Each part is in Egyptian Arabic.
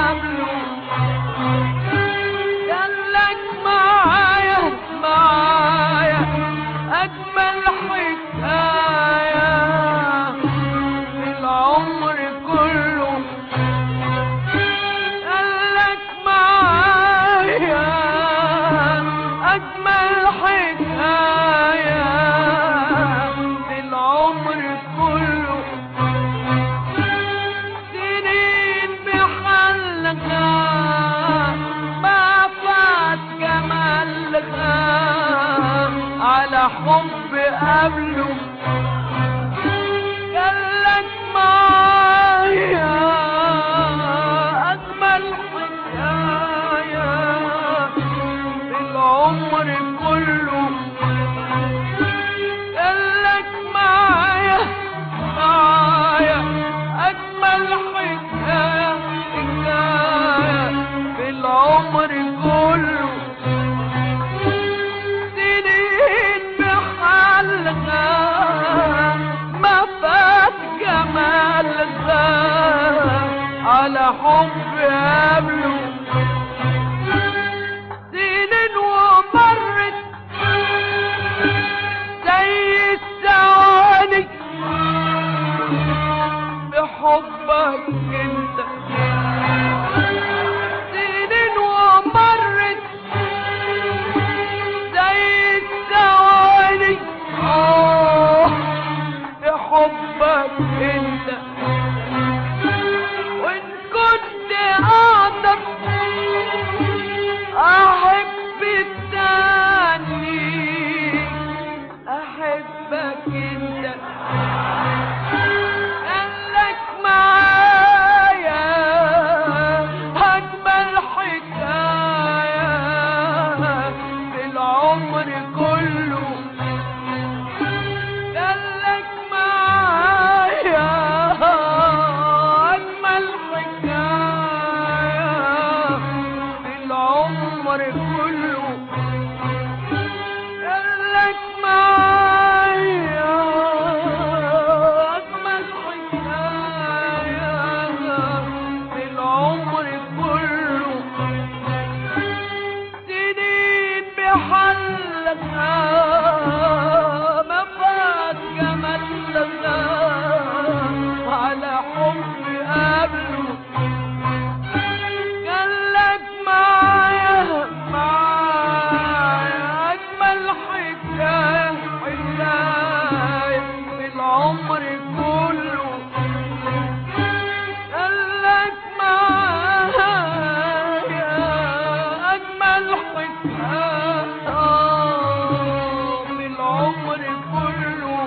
قبله قالك معايا معايا أجمل حكاية في العمر كله قالك معايا أجمل حكاية في العمر كله سنين بحلقة ما فات جمالها على حب قبله قالك معايا أجمل حكاية في العمر كله قالك معايا معايا أجمل حكاية حكاية في العمر كله سنين بحالها ما فات جمالها على حب قبله سنين ومرت زي الثواني بحبك انت سنين ومرت زي الثواني اه بحبك انت وان كنت اقدر احب التاني احبك انت قالك معايا اجمل حكايه في العمر كله قالك معايا اجمل حكايه في العمر كله قالك معايا أجمل حكاية في العمر كله سنين بحلها ما فات جمالها على حب قبله قالك معايا معايا أجمل حكاية حكاية في العمر كله قالك معايا أجمل حكاية في العمر كله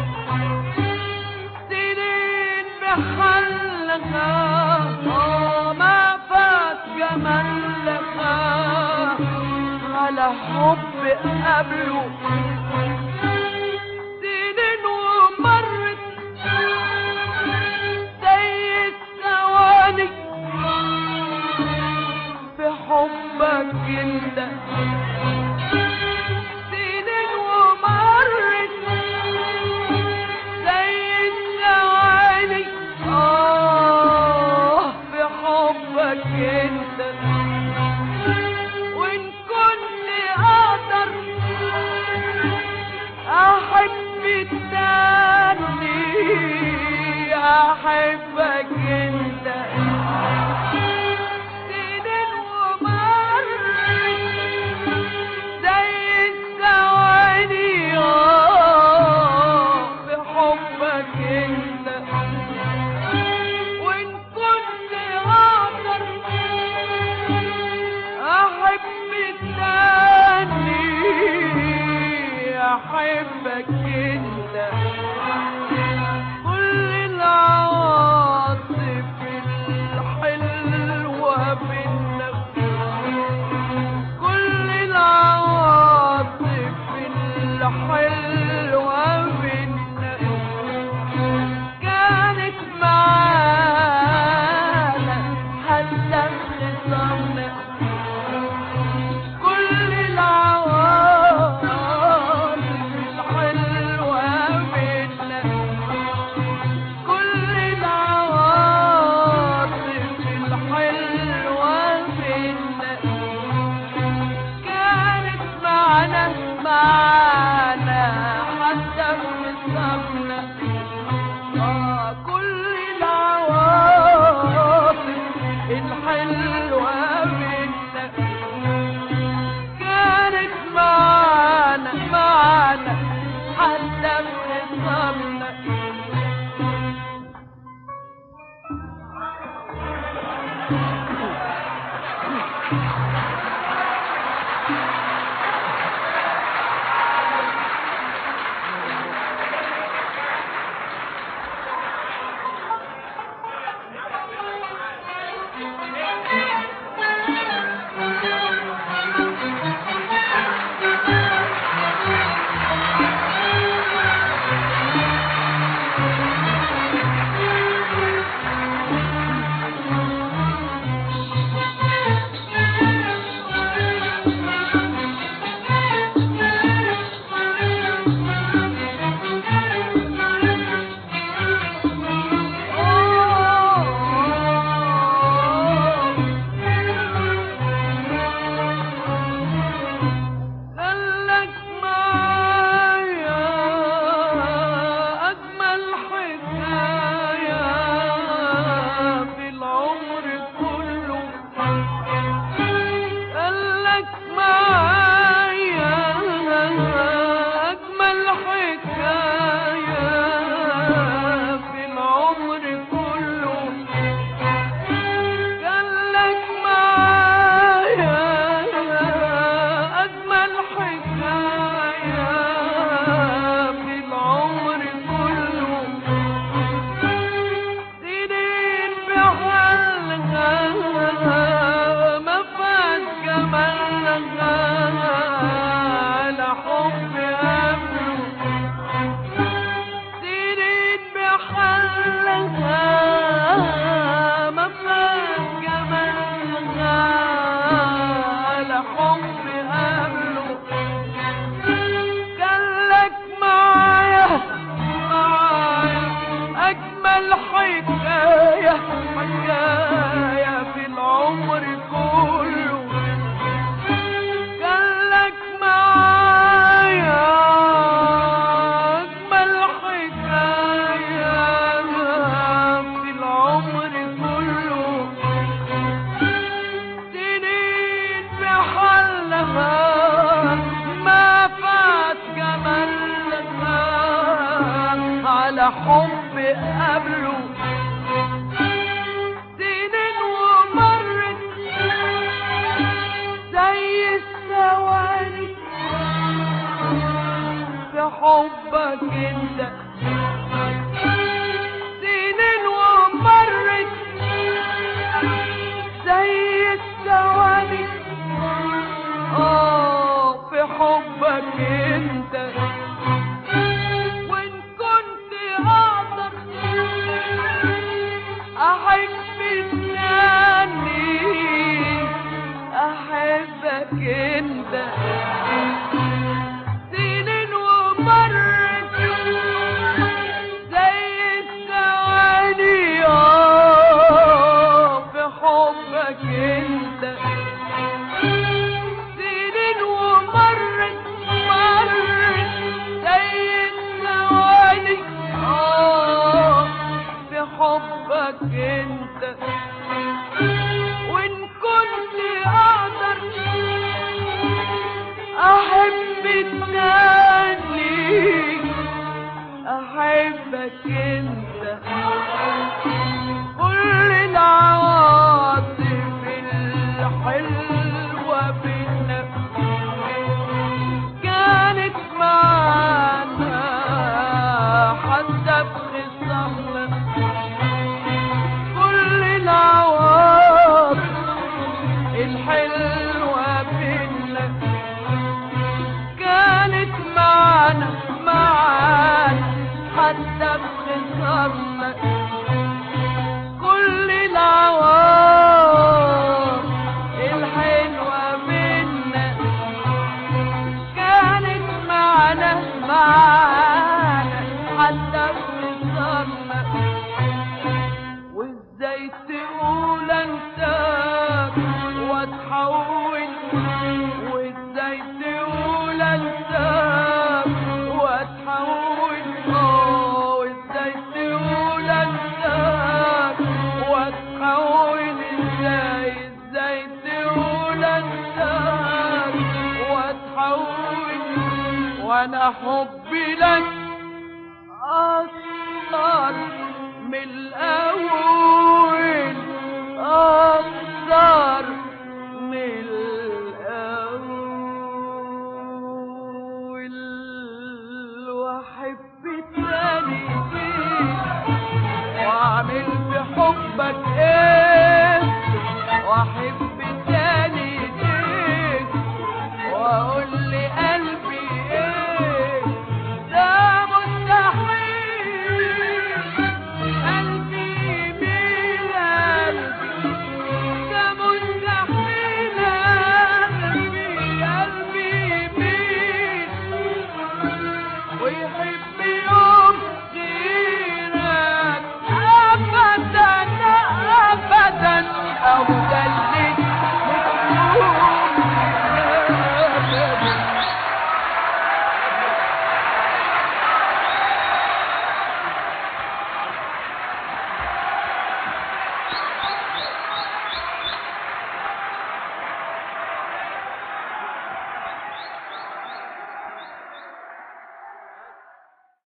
سنين بحلها ما فات جمالها على حب قبله سنين ومرت زي الثواني بحبك انت سنين ومرت زي الثواني آه بحبك انت وان كنت اقدر احب التاني احبك انت سنين ومرت زي الثواني آه بحبك انت وان كنت اقدر حلوة منا كانت معانا معانا حتى في خصامنا خلك معايا أجمل حكاية في العمر كله خلك معايا أجمل حكاية في العمر كله خلك معايا أجمل حكاية في العمر كله سنين بحالها ما فات جمالها على حب قبله سنين بحالها ما فات جمالها على حب قبله كلك معايا معايا أجمل حكاية حكاية في العمر كله كلك معايا أجمل حكاية في العمر كله سنين بحلها ما فات جمالها على حب قبله سنين ومرت زي الثواني في حبك انت سنين ومرت زي الثواني اه في حبك انت وان كنت اقدر احب الثاني احبك انت سنين ومرت زي الثواني آه، في حبك انت سنين ومرت مرت زي الثواني آه، في حبك انت وان كنت اقدر احب التاني احبك انت كل العواطف الحلوة بينا كانت معانا حتى في خصامنا كل العواطف الحلوة بينا كانت معانا معانا حتى في خصامنا كل العوار الحلوة منا كانت معنا معانا حتى في صرنا وازاي تقول انت وتحول وازاي تقول انت وتحول اه وازاي تقول انت وتحول ازاي حبي لك أكثر من الأول أكثر من الأول وأحب تاني فيك وأعمل في حبك إيه وأحب